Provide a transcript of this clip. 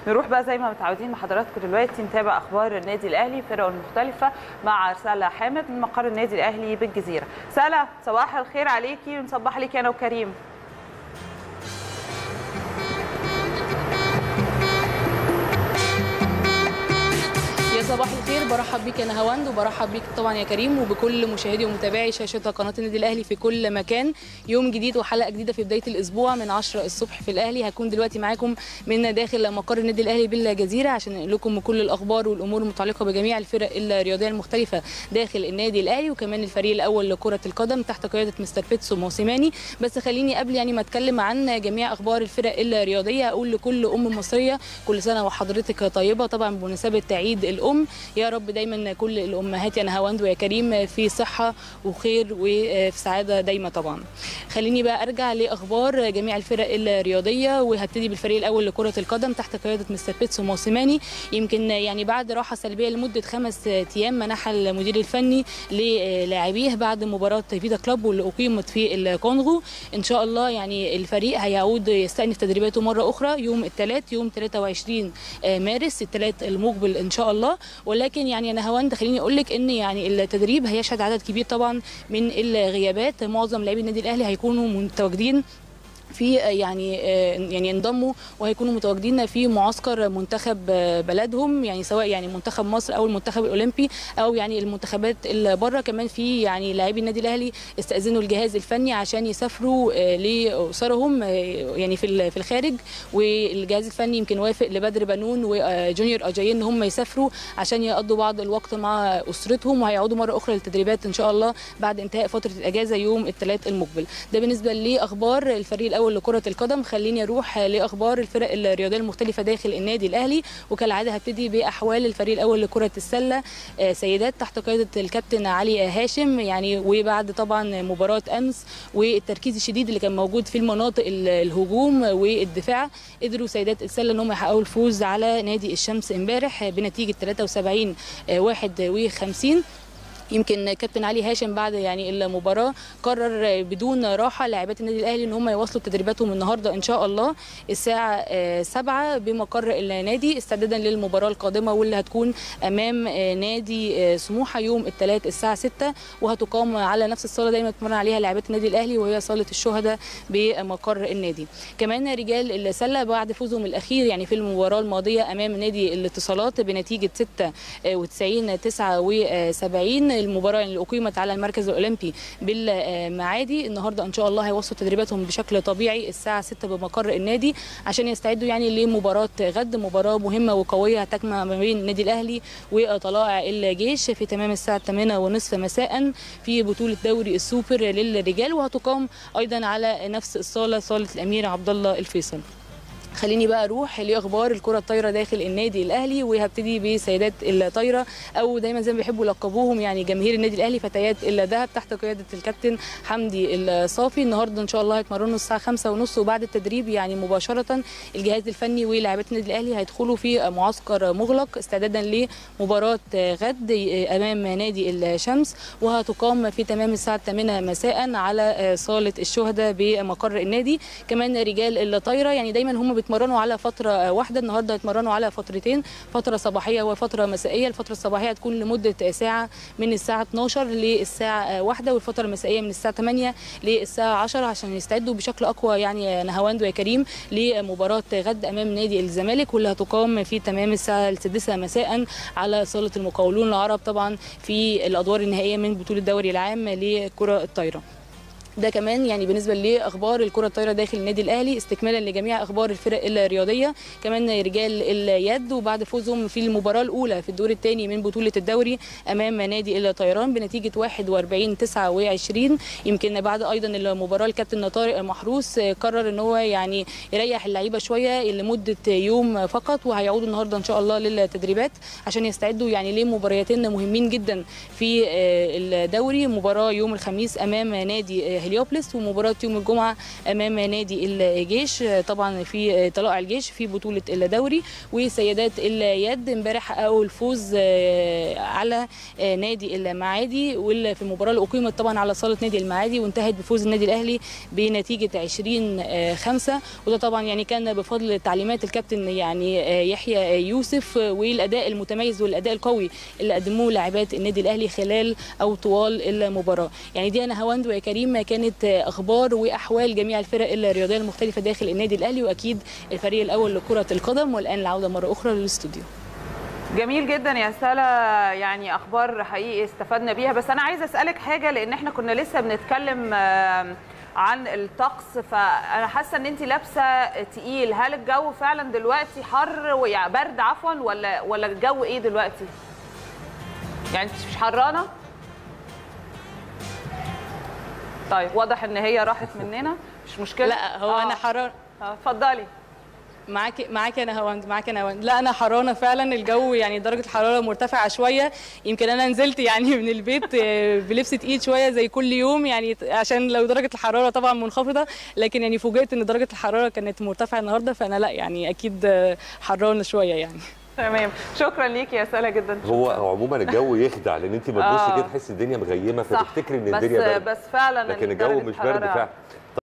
نروح بقى زي ما متعودين مع حضراتكم دلوقتي نتابع اخبار النادي الاهلي فرقه المختلفه مع سلا حامد من مقر النادي الاهلي بالجزيره سلا صباح الخير عليكي ونصبح عليكي انا وكريم يا صباح الخير برحب بيك انا هواند وبرحب بيك طبعا يا كريم وبكل مشاهدي ومتابعي شاشه قناه النادي الاهلي في كل مكان يوم جديد وحلقه جديده في بدايه الاسبوع من 10 الصبح في الاهلي هكون دلوقتي معاكم من داخل مقر النادي الاهلي بالجزيره عشان نقول لكم كل الاخبار والامور المتعلقه بجميع الفرق الرياضيه المختلفه داخل النادي الاهلي وكمان الفريق الاول لكره القدم تحت قياده مستر بيتسو موسيماني بس خليني قبل يعني ما اتكلم عن جميع اخبار الفرق الرياضيه اقول لكل ام مصريه كل سنه وحضرتك طيبه طبعا بمناسبه عيد الام يا رب دايما كل الامهات يا نهاوند ويا كريم في صحه وخير وفي سعاده دايما طبعا خليني بقى ارجع لاخبار جميع الفرق الرياضيه وهبتدي بالفريق الاول لكره القدم تحت قياده مستر بيتسو موسيماني يمكن يعني بعد راحه سلبيه لمده خمس ايام منحها المدير الفني للاعبيه بعد مباراه فيتا كلوب واللي اقيمت في الكونغو ان شاء الله يعني الفريق هيعود يستأنف تدريباته مره اخرى يوم الثلاث يوم 23 مارس الثلاث المقبل ان شاء الله ولكن يعني انا هوند خليني اقول لك ان يعني التدريب هيشهد عدد كبير طبعا من الغيابات معظم لاعبي النادي الاهلي هيكونوا متواجدين في يعني يعني انضموا وهيكونوا متواجدين في معسكر منتخب بلدهم يعني سواء يعني منتخب مصر او المنتخب الاولمبي او يعني المنتخبات اللي بره كمان في يعني لاعبي النادي الاهلي استاذنوا الجهاز الفني عشان يسافروا لاسرهم يعني في في الخارج والجهاز الفني يمكن وافق لبدر بنون وجونيور اجايين ان هم يسافروا عشان يقضوا بعض الوقت مع اسرتهم وهيعودوا مره اخرى للتدريبات ان شاء الله بعد انتهاء فتره الاجازه يوم الثلاث المقبل ده بالنسبه لاخبار الفريق الاول لكره القدم خليني اروح لاخبار الفرق الرياضيه المختلفه داخل النادي الاهلي وكالعاده هبتدي باحوال الفريق الاول لكره السله سيدات تحت قياده الكابتن علي هاشم يعني وبعد طبعا مباراه امس والتركيز الشديد اللي كان موجود في المناطق الهجوم والدفاع قدروا سيدات السله ان هم يحققوا الفوز على نادي الشمس امبارح بنتيجه 73 51 يمكن كابتن علي هاشم بعد يعني المباراه قرر بدون راحه لاعبات النادي الاهلي ان هم يواصلوا تدريباتهم النهارده ان شاء الله الساعه 7 بمقر النادي استعدادا للمباراه القادمه واللي هتكون امام نادي سموحه يوم الثلاث الساعه 6 وهتقام على نفس الصاله دايما بتمرن عليها لاعبات النادي الاهلي وهي صاله الشهداء بمقر النادي كمان رجال السله بعد فوزهم الاخير يعني في المباراه الماضيه امام نادي الاتصالات بنتيجه 96 79 المباراه اللي اقيمت على المركز الاولمبي بالمعادي النهارده ان شاء الله هيوصلوا تدريباتهم بشكل طبيعي الساعه 6 بمقر النادي عشان يستعدوا يعني لمباراه غد مباراه مهمه وقويه هتجمع ما بين النادي الاهلي وطلائع الجيش في تمام الساعه 8 ونصف مساء في بطوله دوري السوبر للرجال وهتقام ايضا على نفس الصاله صاله الامير عبد الله الفيصل خليني بقى اروح لاخبار الكره الطايره داخل النادي الاهلي وهبتدي بسيدات الطايره او دايما زي ما بيحبوا يلقبوهم يعني جماهير النادي الاهلي فتيات الذهب تحت قياده الكابتن حمدي الصافي النهارده ان شاء الله هيتمرنوا الساعه 5 ونص وبعد التدريب يعني مباشره الجهاز الفني ولاعبات النادي الاهلي هيدخلوا في معسكر مغلق استعدادا لمباراه غد امام نادي الشمس وهتقام في تمام الساعه 8 مساء على صاله الشهداء بمقر النادي كمان رجال الطايره يعني دايما هم بيتمرنوا على فتره واحده النهارده هيتمرنوا على فترتين فتره صباحيه وفتره مسائيه الفتره الصباحيه هتكون لمده ساعه من الساعه 12 للساعه 1 والفتره المسائيه من الساعه 8 للساعه 10 عشان يستعدوا بشكل اقوى يعني نهاوند ويا كريم لمباراه غد امام نادي الزمالك واللي هتقام في تمام الساعه السادسه مساء على صاله المقاولون العرب طبعا في الادوار النهائيه من بطوله الدوري العام لكره الطايره ده كمان يعني بالنسبه لاخبار الكره الطايره داخل النادي الاهلي استكمالا لجميع اخبار الفرق الرياضيه كمان رجال اليد وبعد فوزهم في المباراه الاولى في الدور الثاني من بطوله الدوري امام نادي الطيران بنتيجه 41 29 يمكن بعد ايضا المباراه الكابتن طارق محروس قرر ان هو يعني يريح اللعيبه شويه لمده يوم فقط وهيعودوا النهارده ان شاء الله للتدريبات عشان يستعدوا يعني لمباريتين مهمين جدا في الدوري مباراه يوم الخميس امام نادي هليوبلس ومباراه يوم الجمعه امام نادي الجيش طبعا في طلائع الجيش في بطوله الدوري وسيدات اليد امبارح حققوا الفوز على نادي المعادي واللي في المباراه اللي اقيمت طبعا على صاله نادي المعادي وانتهت بفوز النادي الاهلي بنتيجه 20 5 وده طبعا يعني كان بفضل تعليمات الكابتن يعني يحيى يوسف والاداء المتميز والاداء القوي اللي قدموه لاعبات النادي الاهلي خلال او طوال المباراه يعني دي انا هواند ويا كريم كانت اخبار واحوال جميع الفرق الرياضيه المختلفه داخل النادي الاهلي واكيد الفريق الاول لكره القدم والان العوده مره اخرى للاستوديو جميل جدا يا سلا يعني اخبار حقيقي استفدنا بيها بس انا عايزه اسالك حاجه لان احنا كنا لسه بنتكلم عن الطقس فانا حاسه ان انت لابسه تقيل هل الجو فعلا دلوقتي حر يعني برد عفوا ولا ولا الجو ايه دلوقتي يعني انت مش حرانه طيب واضح ان هي راحت مننا مش مشكله لا هو آه. انا حران اتفضلي معاكي معاكي انا هواند معاكي انا هواند لا انا حرانه فعلا الجو يعني درجه الحراره مرتفعه شويه يمكن انا نزلت يعني من البيت بلبس تقيل شويه زي كل يوم يعني عشان لو درجه الحراره طبعا منخفضه لكن يعني فوجئت ان درجه الحراره كانت مرتفعه النهارده فانا لا يعني اكيد حرانه شويه يعني تمام شكرا ليكي يا سلا جدا شكرا. هو عموما الجو يخدع لان انت ما تبصي كده تحسي الدنيا مغيمه فتفتكري ان الدنيا بس برد بس فعلا لكن الجو مش برد فعلا